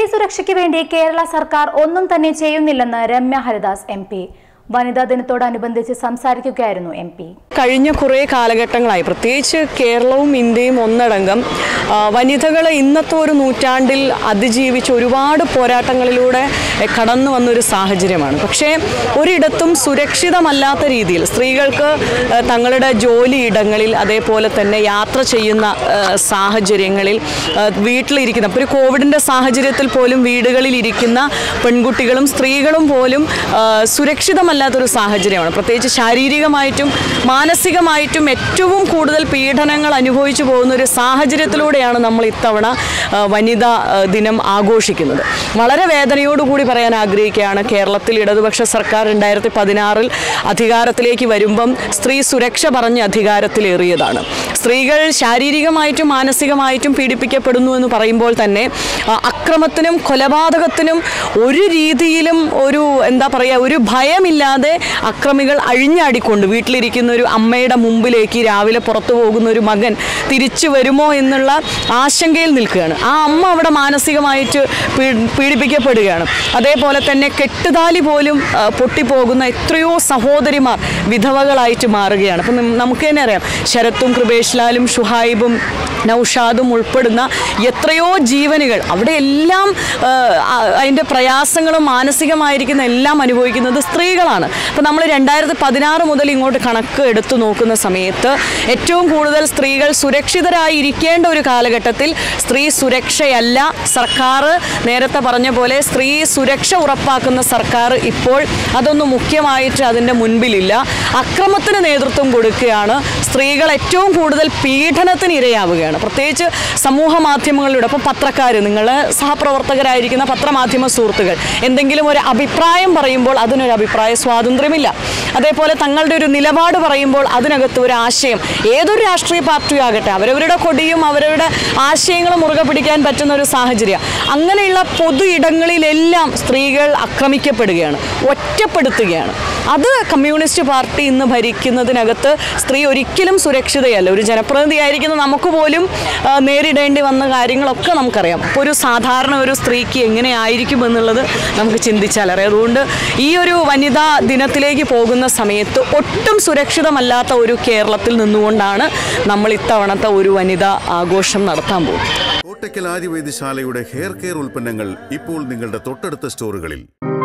സുരക്ഷയ്ക്ക് വേണ്ടി കേരള സർക്കാർ ഒന്നും തന്നെ ചെയ്യുന്നില്ലെന്ന് രമ്യ ഹരിദാസ് എം പി വനിതാ ദിനത്തോടനുബന്ധിച്ച് സംസാരിക്കുകയായിരുന്നു എം പി കഴിഞ്ഞ കുറേ കാലഘട്ടങ്ങളായി പ്രത്യേകിച്ച് കേരളവും ഇന്ത്യയും ഒന്നടങ്കം വനിതകൾ ഇന്നത്തെ ഒരു നൂറ്റാണ്ടിൽ അതിജീവിച്ച് ഒരുപാട് പോരാട്ടങ്ങളിലൂടെ എ, കടന്നു വന്നൊരു സാഹചര്യമാണ് പക്ഷേ ഒരിടത്തും സുരക്ഷിതമല്ലാത്ത രീതിയിൽ സ്ത്രീകൾക്ക് എ, തങ്ങളുടെ ജോലിയിടങ്ങളിൽ അതേപോലെ തന്നെ യാത്ര ചെയ്യുന്ന എ, സാഹചര്യങ്ങളിൽ എ, വീട്ടിലിരിക്കുന്ന ഇപ്പോൾ ഒരു കോവിഡിൻ്റെ സാഹചര്യത്തിൽ പോലും വീടുകളിൽ ഇരിക്കുന്ന പെൺകുട്ടികളും സ്ത്രീകളും പോലും ആ, സുരക്ഷിതമല്ലാത്തൊരു സാഹചര്യമാണ് പ്രത്യേകിച്ച് ശാരീരികമായിട്ടും മാനസികമായിട്ടും ഏറ്റവും കൂടുതൽ പീഡനങ്ങൾ അനുഭവിച്ചു പോകുന്ന ഒരു സാഹചര്യത്തിലൂടെയാണ് നമ്മൾ ഇത്തവണ ആ, വനിതാ ആ, ദിനം ആഘോഷിക്കുന്നത് വളരെ വേദനയോടുകൂടി പറയാൻ ആഗ്രഹിക്കുകയാണ് കേരളത്തിൽ ഇടതുപക്ഷ സർക്കാർ രണ്ടായിരത്തി പതിനാറിൽ അധികാരത്തിലേക്ക് വരുമ്പം സ്ത്രീ സുരക്ഷ പറഞ്ഞ് അധികാരത്തിലേറിയതാണ് സ്ത്രീകൾ ശാരീരികമായിട്ടും മാനസികമായിട്ടും പീഡിപ്പിക്കപ്പെടുന്നു എന്ന് പറയുമ്പോൾ തന്നെ ആ, അക്രമത്തിനും കൊലപാതകത്തിനും ഒരു രീതിയിലും ഒരു എന്താ പറയുക ഒരു ഭയമില്ലാതെ അക്രമികൾ അഴിഞ്ഞാടിക്കൊണ്ട് വീട്ടിലിരിക്കുന്ന ഒരു അമ്മയുടെ മുമ്പിലേക്ക് രാവിലെ പുറത്തു പോകുന്ന ഒരു മകൻ തിരിച്ചു വരുമോ എന്നുള്ള ആശങ്കയിൽ നിൽക്കുകയാണ് ആ അമ്മ അവിടെ മാനസികമായിട്ട് പീ- പീഡിപ്പിക്കപ്പെടുകയാണ് അതേപോലെ തന്നെ കെട്ടുതാലി പോലും ആ, പൊട്ടിപ്പോകുന്ന എത്രയോ സഹോദരിമാർ വിധവകളായിട്ട് മാറുകയാണ് അപ്പം നം- നമുക്ക് തന്നെ അറിയാം ശരത്തും കൃപേഷ്ലാലും ഷുഹൈബും നൗഷാദും ഉൾപ്പെടുന്ന എത്രയോ ജീവനുകൾ അവിടെ എല്ലാം ആ, ആ, അതിൻ്റെ പ്രയാസങ്ങളും മാനസികമായിരിക്കുന്ന എല്ലാം അനുഭവിക്കുന്നത് സ്ത്രീകളാണ് അപ്പം നമ്മൾ രണ്ടായിരത്തി പതിനാറ് മുതൽ ഇങ്ങോട്ട് കണക്ക് എടുത്തു നോക്കുന്ന സമയത്ത് ഏറ്റവും കൂടുതൽ സ്ത്രീകൾ സുരക്ഷിതരായി ഇരിക്കേണ്ട ഒരു കാലഘട്ടത്തിൽ സ്ത്രീ സുരക്ഷയല്ല സർക്കാർ നേരത്തെ പറഞ്ഞ പോലെ സ്ത്രീ സുരക്ഷ ഉറപ്പാക്കുന്ന സർക്കാർ ഇപ്പോൾ അതൊന്നും മുഖ്യമായിട്ട് അതിൻ്റെ മുൻപിലില്ല അക്രമത്തിന് നേതൃത്വം കൊടുക്കുകയാണ് സ്ത്രീകൾ ഏറ്റവും കൂടുതൽ പീഡനത്തിന് ഇരയാവുകയാണ് പ്രത്യേകിച്ച് സമൂഹ മാധ്യമങ്ങളിലൂടെ അപ്പോൾ പത്രക്കാർ നിങ്ങൾ സഹപ്രവർത്തകരായിരിക്കുന്ന പത്രമാധ്യമ സുഹൃത്തുക്കൾ എന്തെങ്കിലും ഒരു അഭിപ്രായം പറയുമ്പോൾ അതിനൊരു അഭിപ്രായ സ്വാതന്ത്ര്യമില്ല അതേപോലെ തങ്ങളുടെ ഒരു നിലപാട് പറയുമ്പോൾ അതിനകത്ത് ഒരു ആശയം ഏതൊരു രാഷ്ട്രീയ പാർട്ടിയും ആകട്ടെ അവരവരുടെ കൊടിയും അവരവരുടെ ആശയങ്ങളും മുറുകെ പിടിക്കാൻ പറ്റുന്ന ഒരു സാഹചര്യം അങ്ങനെയുള്ള പൊതു ഇടങ്ങളിലെല്ലാം സ്ത്രീകൾ ആക്രമിക്കപ്പെടുകയാണ് ഒറ്റപ്പെടുത്തുകയാണ് അത് കമ്മ്യൂണിസ്റ്റ് പാർട്ടി ഇന്ന് ഭരിക്കുന്നതിനകത്ത് സ്ത്രീ ഒരിക്കലും സുരക്ഷിതയല്ല ഒരു ജനപ്രതിനിധിയായിരിക്കുന്ന നമുക്ക് പോലും ആ, നേരിടേണ്ടി വന്ന കാര്യങ്ങളൊക്കെ നമുക്കറിയാം അപ്പോൾ ഒരു സാധാരണ ഒരു സ്ത്രീക്ക് എങ്ങനെയായിരിക്കും എന്നുള്ളത് നമുക്ക് ചിന്തിച്ചാൽ അറിയാം അതുകൊണ്ട് ഈ ഒരു വനിതാ ദിനത്തിലേക്ക് പോകുന്ന സമയത്ത് ഒട്ടും സുരക്ഷിതമല്ലാത്ത ഒരു കേരളത്തിൽ നിന്നുകൊണ്ടാണ് നമ്മൾ ഇത്തവണത്തെ ഒരു വനിതാ ആഘോഷം നടത്താൻ പോകുന്നത് കോട്ടയ്ക്കൽ ആര്യവൈദ്യശാലയുടെ ഹെയർ കെയർ ഉൽപ്പന്നങ്ങൾ ഇപ്പോൾ നിങ്ങളുടെ തൊട്ടടുത്ത സ്റ്റോറുകളിൽ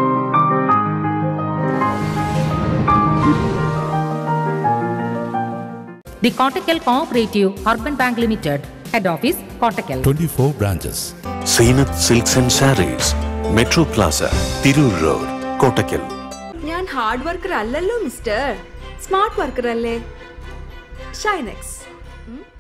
The Kottakkal Cooperative Urban Bank Limited, Head Office, Kottakkal. 24 branches. Zeenath silks and saris metro plaza Tirur road Kottakkal ഞാൻ ഹാർഡ് വർക്കർ അല്ലല്ലോ മിസ്റ്റർ സ്മാർട്ട് വർക്കർ അല്ലേ ഷൈനെക്സ്